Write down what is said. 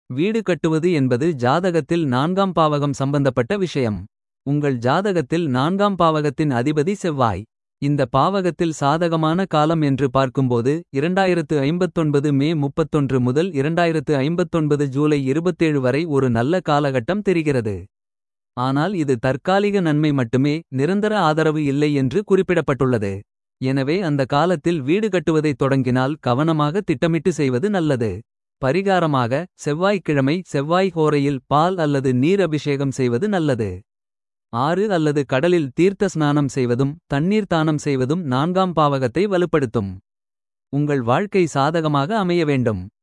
வீடு கட்டுவது என்பது ஜாதகத்தில் நான்காம் பாவகம் சம்பந்தப்பட்ட விஷயம். உங்கள் ஜாதகத்தில் நான்காம் பாவகத்தின் அதிபதி செவ்வாய். இந்த பாவகத்தில் சாதகமான காலம் என்று பார்க்கும்போது 2059 மே 31 முதல் 2059 ஜூலை 27 வரை ஒரு நல்ல காலகட்டம் தெரிகிறது. ஆனால் இது தற்காலிக நன்மை மட்டுமே நிரந்தர ஆதரவு இல்லை என்று குறிப்பிடப்பட்டுள்ளது. எனவே அந்த காலத்தில் வீடு கட்டுவதைத் தொடங்கினால் கவனமாக திட்டமிட்டு செய்வது நல்லது. பரிகாரமாக செவ்வாய்க்கிழமை செவ்வாய் ஹோரையில் பால் அல்லது நீர் அபிஷேகம் செய்வது நல்லது. ஆறு அல்லது கடலில் தீர்த்த ஸ்நானம் செய்வதும் தண்ணீர் தானம் செய்வதும் நான்காம் பாவகத்தை வலுப்படுத்தும். உங்கள் வாழ்க்கை சாதகமாக அமைய வேண்டும்.